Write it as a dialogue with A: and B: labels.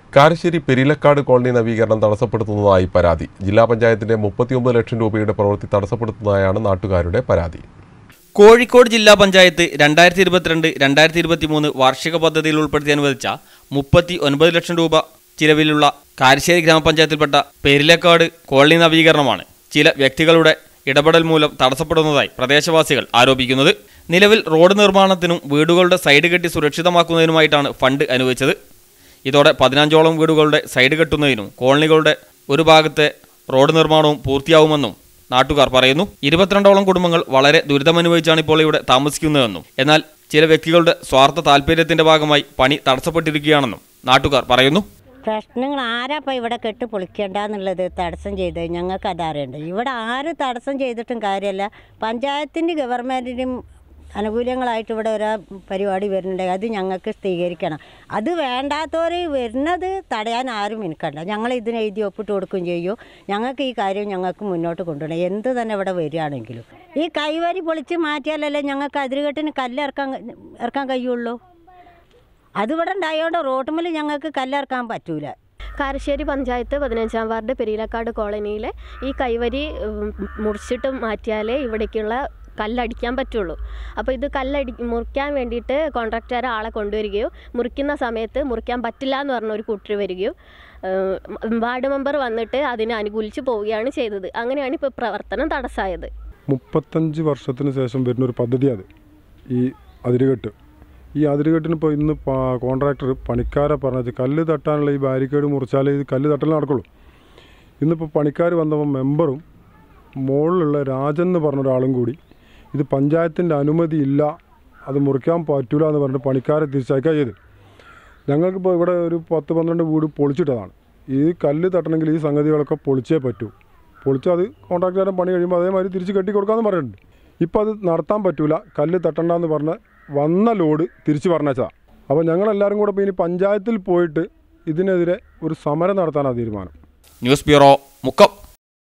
A: Karassery പെരിലക്കാട് colony നവീകരണം തടസ്സപ്പെടുത്തുന്നതായി പരാതി ജില്ലാ പഞ്ചായത്തിന്റെ മുപ്പത്തിയൊമ്പത് ലക്ഷം രൂപയുടെ പ്രവൃത്തി തടസ്സപ്പെടുത്തുന്നതായാണ് നാട്ടുകാരുടെ പരാതി
B: കോഴിക്കോട് ജില്ലാ പഞ്ചായത്ത് രണ്ടായിരത്തി ഇരുപത്തിരണ്ട് രണ്ടായിരത്തി ഇരുപത്തി മൂന്ന് വാർഷിക പദ്ധതിയിൽ ഉൾപ്പെടുത്തി അനുവദിച്ച മുപ്പത്തി ഒൻപത് ലക്ഷം രൂപ ചിലവിലുള്ള കാരശ്ശേരി ഗ്രാമപഞ്ചായത്തിൽപ്പെട്ട പെരിലക്കാട് കോളനി നവീകരണമാണ് ചില വ്യക്തികളുടെ ഇടപെടൽ മൂലം തടസ്സപ്പെടുന്നതായി പ്രദേശവാസികൾ ആരോപിക്കുന്നത് നിലവിൽ റോഡ് നിർമ്മാണത്തിനും വീടുകളുടെ സൈഡ് കെട്ടി സുരക്ഷിതമാക്കുന്നതിനുമായിട്ടാണ് ഫണ്ട് അനുവദിച്ചത് ഇതോടെ പതിനഞ്ചോളം വീടുകളുടെ സൈഡ് കെട്ടുന്നതിനും കോളനികളുടെ ഒരു ഭാഗത്തെ റോഡ് നിർമ്മാണവും പൂർത്തിയാവുമെന്നും നാട്ടുകാർ പറയുന്നു ഇരുപത്തിരണ്ടോളം കുടുംബങ്ങൾ വളരെ ദുരിതമനുഭവിച്ചാണ് ഇപ്പോൾ ഇവിടെ താമസിക്കുന്നതെന്നും എന്നാൽ ചില വ്യക്തികളുടെ സ്വാർത്ഥ താല്പര്യത്തിന്റെ ഭാഗമായി പണി തടസ്സപ്പെട്ടിരിക്കുകയാണെന്നും നാട്ടുകാർ പറയുന്നു
C: പ്രശ്നങ്ങൾ ആരാപ്പം ഇവിടെ കെട്ട് പൊളിക്കേണ്ടെന്നുള്ളത് തടസ്സം ചെയ്ത് ഞങ്ങൾക്ക് അതറിയണ്ട ഇവിടെ ആര് തടസ്സം ചെയ്തിട്ടും കാര്യമല്ല പഞ്ചായത്തിൻ്റെ ഗവൺമെൻറ്റിനും അനുകൂലങ്ങളായിട്ട് ഇവിടെ ഒരു പരിപാടി വരുന്നുണ്ട് അത് ഞങ്ങൾക്ക് സ്ഥിരീകരിക്കണം അത് വേണ്ടാത്തവർ വരുന്നത് തടയാൻ ആരും മിനിക്കണ്ട ഞങ്ങൾ ഇതിന് എഴുതി ഒപ്പിട്ട് കൊടുക്കുകയും ചെയ്യും ഞങ്ങൾക്ക് ഈ കാര്യം ഞങ്ങൾക്ക് മുന്നോട്ട് കൊണ്ടുപോകണം എന്ത് തന്നെ ഇവിടെ വരികയാണെങ്കിലും ഈ കൈവരി പൊളിച്ച് മാറ്റിയാലല്ലേ ഞങ്ങൾക്ക് അതിരുകെട്ടിന് കല്ലിറക്കാൻ ഇറക്കാൻ കഴിയുള്ളൂ അതിവിടെ ഉണ്ടായതുകൊണ്ട് റോട്ടുമ്മൽ ഞങ്ങൾക്ക് കല്ലിറക്കാൻ പറ്റൂല
D: കാരശ്ശേരി പഞ്ചായത്ത് പതിനഞ്ചാം വാർഡ് പെരിയിലക്കാട് കോളനിയിലെ ഈ കൈവരി ഉം, മുറിച്ചിട്ട് മാറ്റിയാലേ ഇവിടേക്കുള്ള കല്ലടിക്കാൻ പറ്റുള്ളൂ അപ്പോൾ ഇത് കല്ലടി മുറിക്കാൻ വേണ്ടിയിട്ട് കോൺട്രാക്ടർ ആളെ കൊണ്ടുവരികയോ മുറിക്കുന്ന സമയത്ത് മുറിക്കാൻ പറ്റില്ല എന്ന് പറഞ്ഞ ഒരു കൂട്ടർ വരികയോ ഏഹ്, വാർഡ് മെമ്പർ വന്നിട്ട് അതിനെ അനുകൂലിച്ച് പോവുകയാണ് ചെയ്തത് അങ്ങനെയാണ് ഇപ്പോൾ പ്രവർത്തനം തടസ്സമായത്
E: മുപ്പത്തഞ്ച് വർഷത്തിന് ശേഷം വരുന്ന ഒരു പദ്ധതി അത് ഈ അതിരുകെട്ട് ഈ അതിരുകെട്ടിന് ഇപ്പോൾ ഇന്ന് കോൺട്രാക്ടർ പണിക്കാരെ പറഞ്ഞത് കല്ല് തട്ടാനുള്ള ഈ ബാരിക്കേഡ് മുറിച്ചാലേ ഇത് കല്ല് തട്ടൽ നടക്കുള്ളൂ ഇന്നിപ്പോൾ പണിക്കാർ വന്നപ്പോൾ മെമ്പറും മുകളിലുള്ള രാജൻ എന്ന് പറഞ്ഞ ഒരാളും കൂടി ഇത് പഞ്ചായത്തിൻ്റെ അനുമതി ഇല്ല അത് മുറിക്കാൻ പറ്റൂല എന്ന് പറഞ്ഞിട്ട് പണിക്കാരെ തിരിച്ചയക്കുക ചെയ്ത് ഞങ്ങൾക്കിപ്പോൾ ഇവിടെ ഒരു പത്ത് പന്ത്രണ്ട് വീട് പൊളിച്ചിട്ടതാണ് ഈ കല്ല് തട്ടണമെങ്കിൽ ഈ സംഗതികളൊക്കെ പൊളിച്ചേ പറ്റൂ പൊളിച്ചാൽ അത് കോൺട്രാക്ടറുടെ പണി കഴിയുമ്പോൾ അതേമാതിരി തിരിച്ച് കെട്ടി കൊടുക്കാമെന്ന് പറഞ്ഞിട്ടുണ്ട് ഇപ്പോൾ അത് നടത്താൻ പറ്റൂല കല്ല് തട്ടണ്ടെന്ന് പറഞ്ഞ് വന്ന ലോഡ് തിരിച്ച് പറഞ്ഞാൽ അപ്പോൾ ഞങ്ങളെല്ലാവരും കൂടെ ഇപ്പോൾ ഇനി പഞ്ചായത്തിൽ പോയിട്ട് ഇതിനെതിരെ ഒരു സമരം നടത്താനാണ് തീരുമാനം
B: ന്യൂസ് ബ്യൂറോ മുക്കം